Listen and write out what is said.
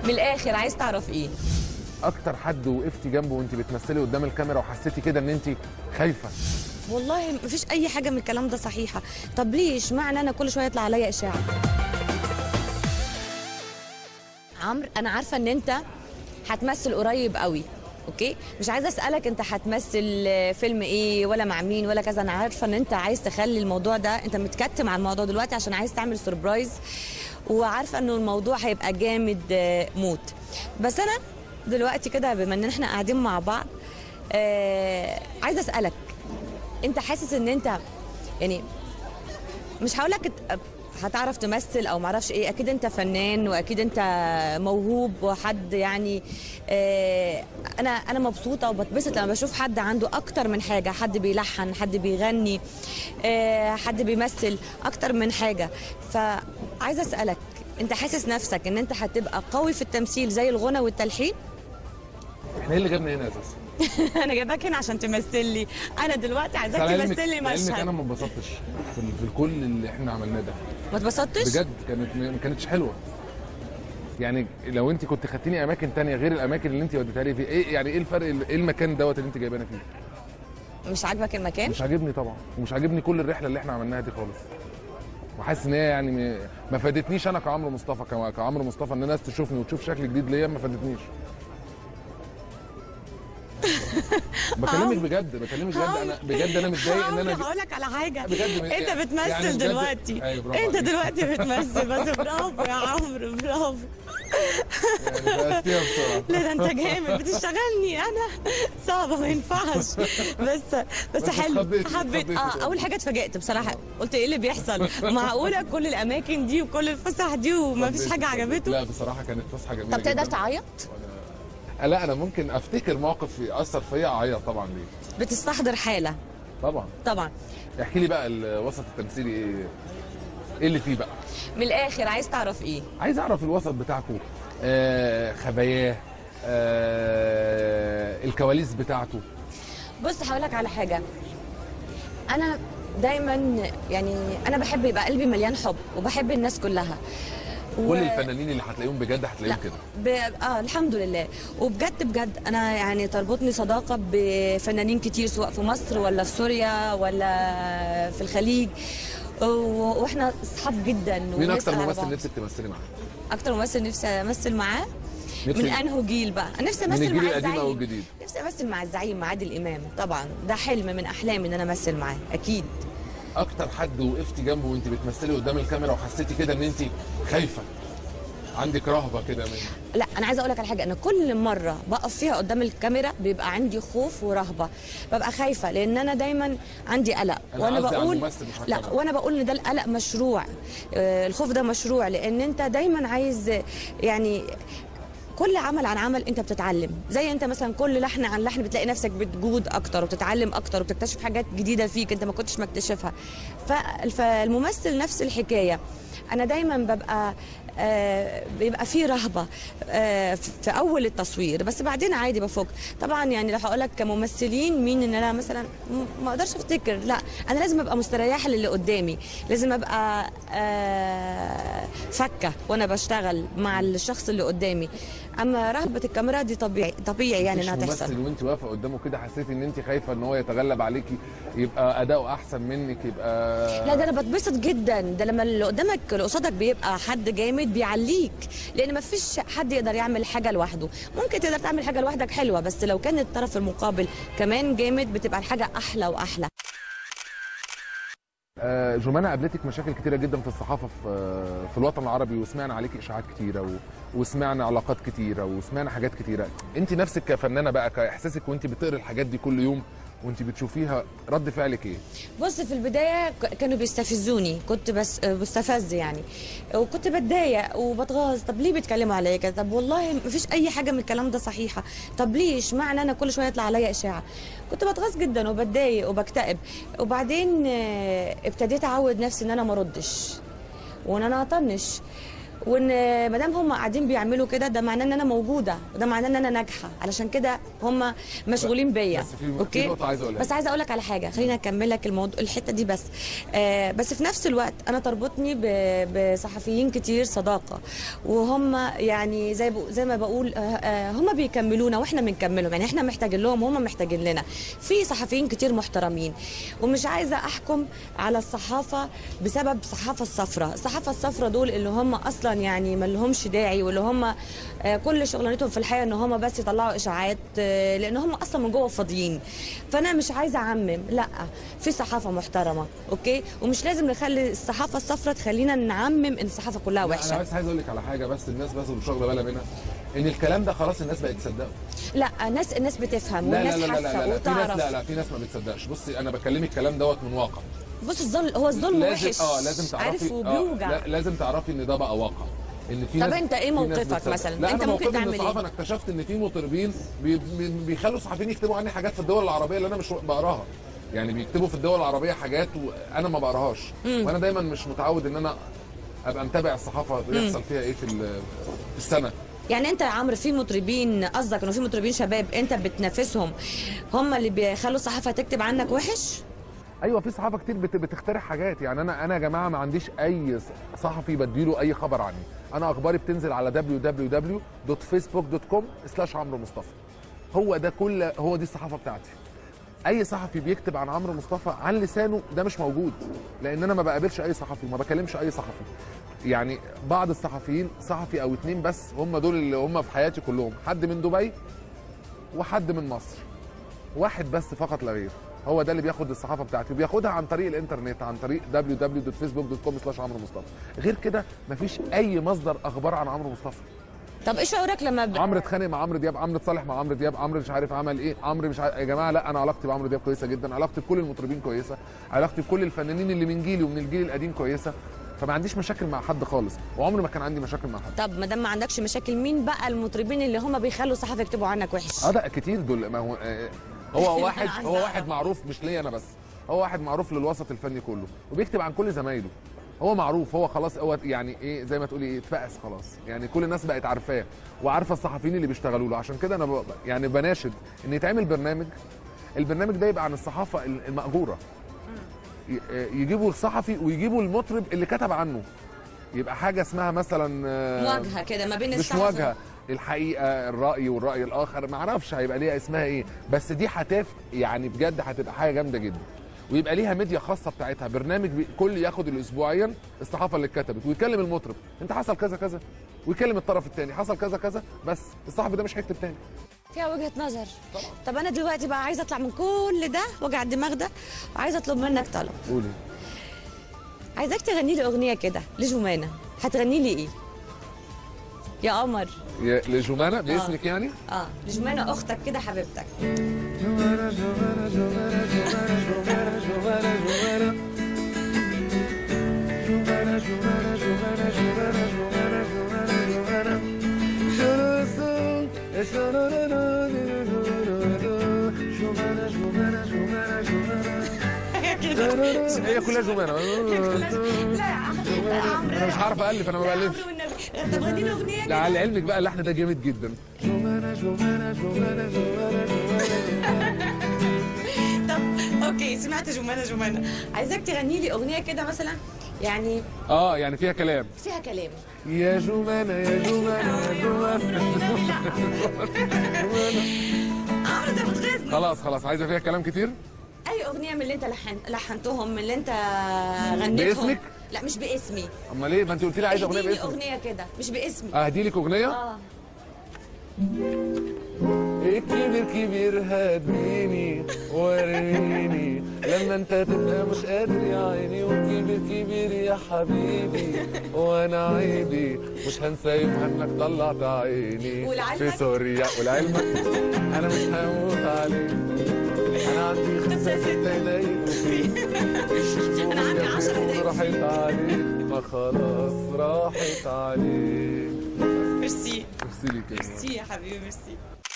من الاخر عايز تعرف ايه اكتر حد وقفتي جنبه وانت بتمثلي قدام الكاميرا وحسيتي كده ان انت خايفه والله مفيش اي حاجه من الكلام ده صحيحه طب ليه اشمعنى انا كل شويه يطلع عليا اشاعه عمرو انا عارفه ان انت هتمثل قريب قوي اوكي مش عايزه اسالك انت هتمثل فيلم ايه ولا مع مين ولا كذا انا عارفه ان انت عايز تخلي الموضوع ده انت متكتم على الموضوع دلوقتي عشان عايز تعمل سربرايز وعارفه انه الموضوع هيبقى جامد آه، موت بس انا دلوقتي كده بما ان احنا قاعدين مع بعض آه عايزه اسالك انت حاسس ان انت يعني مش هقول لك هتعرف تمثل او معرفش ايه اكيد انت فنان واكيد انت موهوب وحد يعني آه انا انا مبسوطه وبتبسط لما بشوف حد عنده اكتر من حاجه حد بيلحن حد بيغني آه حد بيمثل اكتر من حاجه فعايزه اسالك انت حاسس نفسك ان انت هتبقى قوي في التمثيل زي الغنى والتلحين احنا ايه اللي جابنا هنا اساسا انا جايباك هنا عشان تمثل لي انا دلوقتي عايزاك على علمك- تمثل لي لعلمك انا مشهد ما اتبسطتش في, ال- في كل اللي احنا عملناه ده ما اتبسطتش بجد كانت ما كانتش حلوه يعني لو انت كنت خدتيني اماكن تانية غير الاماكن اللي انت وديتها لي فيه ايه يعني ايه الفرق ايه المكان دوت اللي انت جايبانا فيه مش عاجبك المكان مش عاجبني طبعا ومش عاجبني كل الرحله اللي احنا عملناها دي خالص وحاسس ان هي يعني م- ما فادتنيش انا كعمرو مصطفى كع- كعمرو مصطفى ان الناس تشوفني وتشوف شكل جديد ليا ما فادتنيش بكلمك بجد بكلمك بجد انا بجد انا متضايق ان انا هقول لك على حاجه بجد من- انت بتمثل يعني بجد- دلوقتي أيوة، برافو انت عليك. دلوقتي بتمثل بس برافو يا عمرو برافو يعني فقستيها بسرعه لا ده انت جامد بتشتغلني انا صعبه ما ينفعش بس بس بس حلو اتخضيتي، حبيت اتخضيتي اه شوية. اول حاجه اتفاجئت بصراحه قلت ايه اللي بيحصل معقوله كل الاماكن دي وكل الفسح دي وما فيش حاجه عجبته لا بصراحه كانت فسحه جميله طب تقدر جداً. تعيط وأنا- لا انا ممكن افتكر موقف ياثر فيا اعيط طبعا ليه بتستحضر حاله طبعا طبعا احكي لي بقى الوسط التمثيلي ايه ايه اللي فيه بقى من الاخر عايز تعرف ايه عايز اعرف الوسط بتاعكم آه خباياه آه الكواليس بتاعته بص هقول لك على حاجه انا دايما يعني انا بحب يبقى قلبي مليان حب وبحب الناس كلها كل الفنانين اللي هتلاقيهم بجد لا هتلاقيهم كده ب... اه الحمد لله وبجد بجد انا يعني تربطني صداقه بفنانين كتير سواء في مصر ولا في سوريا ولا في الخليج و... واحنا اصحاب جدا مين اكتر ونسأل على ممثل بعض. نفسك تمثلي معاه اكتر ممثل نفسي امثل معاه نفسي- من انه جيل بقى أنا نفسي من امثل الجيل مع القديم او الزعيم الجديد نفسي امثل مع الزعيم مع عادل امام طبعا ده حلم من احلامي ان انا امثل معاه اكيد اكتر حد وقفتي جنبه وانت بتمثلي قدام الكاميرا وحسيتي كده ان انت خايفه عندك رهبه كده من لا انا عايزه اقول لك على حاجه انا كل مره بقف فيها قدام الكاميرا بيبقى عندي خوف ورهبه ببقى خايفه لان انا دايما عندي قلق أنا وانا قصدي على بقول الممثل مش على لا الكاميرا. وانا بقول ان ده القلق مشروع آه، الخوف ده مشروع لان انت دايما عايز يعني كل عمل عن عمل انت بتتعلم زي انت مثلا كل لحن عن لحن بتلاقي نفسك بتجود اكتر وبتتعلم اكتر وبتكتشف حاجات جديده فيك انت ما كنتش مكتشفها ف- فالممثل نفس الحكايه انا دايما ببقى آه بيبقى في رهبه آه في في اول التصوير بس بعدين عادي بفك طبعا يعني لو هقول لك كممثلين مين ان انا مثلا م- ما اقدرش افتكر لا انا لازم ابقى مستريحه للي قدامي لازم ابقى آه فكه وانا بشتغل مع الشخص اللي قدامي اما رهبه الكاميرا دي طبيعي طبيعي يعني مفيش انها تحصل ممثل وانت واقفه قدامه كده حسيتي ان انت خايفه ان هو يتغلب عليكي يبقى اداؤه احسن منك يبقى لا ده انا بتبسط جدا ده لما اللي قدامك اللي قصادك بيبقى حد جامد بيعليك لان ما فيش حد يقدر يعمل حاجه لوحده ممكن تقدر تعمل حاجه لوحدك حلوه بس لو كان الطرف المقابل كمان جامد بتبقى الحاجه احلى واحلى آه، جمانة قابلتك مشاكل كتيرة جدا في الصحافة في, آه، في الوطن العربي وسمعنا عليك إشاعات كتيرة و... وسمعنا علاقات كتيرة وسمعنا حاجات كتيرة أنت نفسك كفنانة بقى كإحساسك وأنت بتقري الحاجات دي كل يوم وأنت بتشوفيها رد فعلك إيه؟ بص في البدايه ك- كانوا بيستفزوني كنت بس بستفز يعني وكنت بتضايق وبتغاظ طب ليه بيتكلموا عليا كده طب والله مفيش اي حاجه من الكلام ده صحيحه طب ليه اشمعنى انا كل شويه يطلع عليا اشاعه كنت بتغاظ جدا وبتضايق وبكتئب وبعدين آه، ابتديت اعود نفسي ان انا ما اردش وان انا اطنش وان ما دام هم قاعدين بيعملوا كده ده معناه ان انا موجوده وده معناه ان انا ناجحه علشان كده هم مشغولين بيا بس في- في نقطة عايز أقولها. بس عايزه اقول لك على حاجه خلينا اكمل لك الموضوع الحته دي بس آه بس في نفس الوقت انا تربطني ب- بصحفيين كتير صداقه وهم يعني زي ب- زي ما بقول آه آه هم بيكملونا واحنا بنكملهم يعني احنا محتاجين لهم وهم محتاجين لنا في صحفيين كتير محترمين ومش عايزه احكم على الصحافه بسبب الصحافه الصفراء الصحافه الصفراء دول اللي هم اصلا يعني ما لهمش داعي واللي هم آه، كل شغلانتهم في الحياه ان هم بس يطلعوا اشاعات آه، لان هم اصلا من جوه فاضيين فانا مش عايزه اعمم لا في صحافه محترمه اوكي ومش لازم نخلي الصحافه الصفراء تخلينا نعمم ان الصحافه كلها لا، انا وحشه بس عايز اقول لك على حاجه بس الناس بس مش واخده بالها منها ان الكلام ده خلاص الناس بقت تصدقه لا ناس الناس بتفهم لا والناس لا لا لا لا, حاسه لا. في ناس وتعرف لا لا في ناس ما بتصدقش بصي انا بكلمك الكلام دوت من واقع بص الظلم هو الظلم لازم وحش اه لازم تعرفي عارف آه وبيوجع لا لازم تعرفي ان ده بقى واقع ان في طب ناس أنت إيه في ناس موقفك بتصدق. مثلاً؟ لا أنت أنا ممكن موقفي من تعمل إيه؟ الصحافه انا اكتشفت ان في مطربين بي بي بيخلوا الصحفيين يكتبوا عني حاجات في الدول العربيه اللي انا مش بقراها يعني بيكتبوا في الدول العربيه حاجات وانا ما بقراهاش وانا دايما مش متعود ان انا ابقى متابع الصحافه بيحصل فيها ايه في ال- في السنه يعني انت يا عمرو في مطربين قصدك انه في مطربين شباب انت بتنافسهم هم اللي بيخلوا الصحافه تكتب عنك وحش ايوه في صحافه كتير بت- بتخترع حاجات يعني انا انا يا جماعه ما عنديش اي صحفي بديله اي خبر عني انا اخباري بتنزل على www.facebook.com عمرو مصطفى هو ده كل هو دي الصحافه بتاعتي اي صحفي بيكتب عن عمرو مصطفى عن لسانه ده مش موجود لان انا ما بقابلش اي صحفي وما بكلمش اي صحفي يعني بعض الصحفيين صحفي او اتنين بس هم دول اللي هم في حياتي كلهم حد من دبي وحد من مصر واحد بس فقط لا غير هو ده اللي بياخد الصحافه بتاعتي وبياخدها عن طريق الانترنت عن طريق www.facebook.com عمرو مصطفى غير كده مفيش اي مصدر اخبار عن عمرو مصطفى طب ايه شعورك لما ب... عمرو اتخانق مع عمرو دياب عمرو اتصالح مع عمرو دياب عمرو مش عارف عمل ايه عمرو مش عارف يا جماعه لا انا علاقتي بعمرو دياب كويسه جدا علاقتي بكل المطربين كويسه علاقتي بكل الفنانين اللي من جيلي ومن الجيل القديم كويسه فما عنديش مشاكل مع حد خالص وعمري ما كان عندي مشاكل مع حد طب ما دام ما عندكش مشاكل مين بقى المطربين اللي هم بيخلوا الصحافه يكتبوا عنك وحش اه لا كتير دول ما هو آه، هو واحد عايزة هو أعرف. واحد معروف مش ليا انا بس هو واحد معروف للوسط الفني كله وبيكتب عن كل زمايله هو معروف هو خلاص هو يعني ايه زي ما تقولي ايه اتفقس خلاص يعني كل الناس بقت عارفاه وعارفه الصحفيين اللي بيشتغلوا له عشان كده انا ب... يعني بناشد ان يتعمل برنامج البرنامج ده يبقى عن الصحافه المأجوره ي- يجيبوا الصحفي ويجيبوا المطرب اللي كتب عنه يبقى حاجه اسمها مثلا آه، مواجهه كده ما بين مش الصحافة مواجهه الحقيقه الراي والراي الاخر ما اعرفش هيبقى ليها اسمها ايه بس دي هتف يعني بجد هتبقى حاجه جامده جدا ويبقى ليها ميديا خاصه بتاعتها برنامج بي... كل ياخد الاسبوعيا الصحافه اللي اتكتبت ويكلم المطرب انت حصل كذا كذا ويكلم الطرف الثاني حصل كذا كذا بس الصحفي ده مش هيكتب تاني فيها وجهه نظر طب انا دلوقتي بقى عايزه اطلع من كل ده وجع الدماغ ده وعايزه اطلب منك طلب قولي عايزاك تغني لي اغنيه كده لجمانه هتغني لي ايه يا قمر يا لجمانه باسمك يعني اه لجمانه اختك كده حبيبتك هي كلها جمانه لا يا عمرو انا مش عارف الف انا ما لا يا بالفش عمرو والنبي طب غني لي اغنيه لا كده على علمك بقى اللحن ده جامد جدا طب اوكي سمعت جمانه جمانه عايزاك تغني لي اغنيه كده مثلا يعني اه يعني فيها كلام فيها كلام يا جمانه يا جمانه يا جمانه عمرو انت بتغيظني خلاص خلاص عايزه فيها كلام كتير اي اغنيه من اللي انت لحن... لحنتهم من اللي انت غنيتهم باسمك؟ لا مش باسمي امال ايه ما انت قلت لي عايزه اغنيه اهديلي باسمك اغنيه كده مش باسمي اهدي لك اغنيه اه الكبير كبير هديني وريني لما انت تبقى مش قادر يا عيني والكبير كبير يا حبيبي وانا عيبي مش هنسى يوم انك طلعت عيني ولعلمك- في سوريا ولعلمك انا مش هموت عليك انا عندي خمسة ستة دقايق أنا عندي عشر دقايق. راحت عليك ما خلاص راحت عليك ميرسي ميرسي ليك يا جماعة. ميرسي يا حبيبي ميرسي